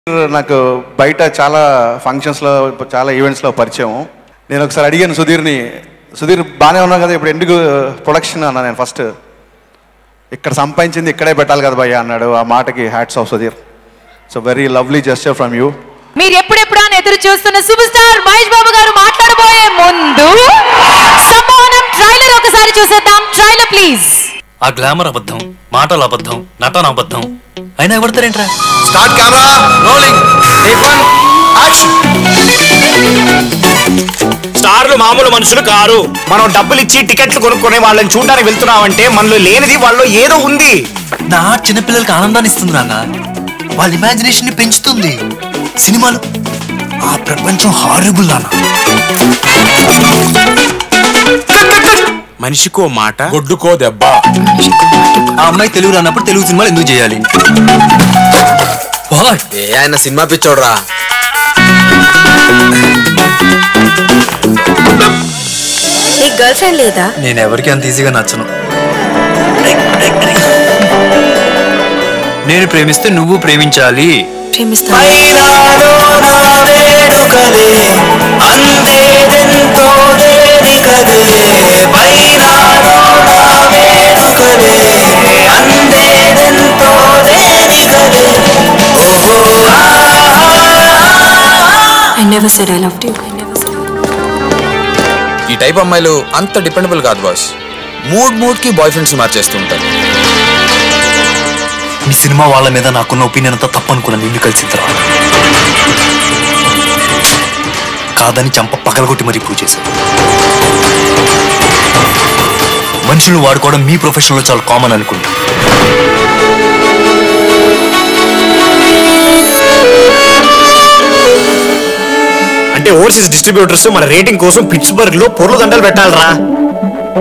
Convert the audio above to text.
నాకు బయట చాలా ఫంక్షన్స్లో చాలా ఈవెంట్స్లో పరిచయం నేను ఒకసారి అడిగాను సుధీర్ని సుధీర్ బాగానే ఉన్నావు కదా ఇప్పుడు ఎందుకు ప్రొడక్షన్ అన్నా నేను ఫస్ట్ ఇక్కడ సంపాదించింది ఇక్కడే పెట్టాలి కదా భయ్య అన్నాడు ఆ మాటకి hats off Sudheer so very lovely gesture from you మీరు ఎప్పుడెప్పుడు అని ఎదురు చూస్తున్న సూపర్ స్టార్ మహేష్ బాబు గారు మాట్లాడబోయే ముందు సంభవనం ట్రైలర్ ఒకసారి చూసేద్దాం ట్రైలర్ ప్లీజ్ ఆ గ్లామర్ అబద్ధం మాటల అబద్ధం నటన అబద్ధం అయినా ఎవడతారేంట్రా start camera rolling take one action స్టార్లు మామూలు మనుషులు కారు మనం డబ్బులు ఇచ్చి టికెట్లు కొనుక్కునే వాళ్ళని చూడడానికి వెళ్తున్నామంటే మనలో లేనిది వాళ్ళలో ఏదో ఉంది నా చిన్నపిల్లలకి ఆనందాన్ని ఇస్తుంది నాన్న వాళ్ళ ఇమాజినేషన్ ని పెంచుతుంది సినిమాలు ఆ ప్రపంచం హారబుల్ నాన్న మనిషికో మాట గొడ్డుకో దెబ్బ ఆ అమ్మాయి తెలుగు రానప్పుడు తెలుగు సినిమాలు ఎందుకు చేయాలి వాట్ ఏ ఆయన సినిమా పిచ్చోడ్రా నీకు గర్ల్ ఫ్రెండ్ లేదా నేను ఎవరికి అంత ఈజీగా నచ్చను నేను ప్రేమిస్తే నువ్వు ప్రేమించాలి ప్రేమిస్తా I never said I love you ఈ టైప్ అమ్మాయిలు అంత డిపెండబుల్ కాదు బాస్ మూడ్ మూడ్ కి బాయ్ ఫ్రెండ్స్ మార్చేస్తూ ఉంటారు మీ సినిమా వాళ్ళ మీద నాకున్న ఒపీనియన్ అంతా తప్పనుకున్నాను నిన్ను కలిసిన తర్వాత కాదని చంప పగలగొట్టి మరీ ప్రూవ్ చేశాను మనుషులు వాడుకోవడం మీ ప్రొఫెషన్లో చాలా కామన్ అనుకుంటా అంటే ఓవర్సీస్ డిస్ట్రిబ్యూటర్స్ మన రేటింగ్ కోసం పిట్స్బర్గ్ లో పొర్లు దండలు పెట్టాలరా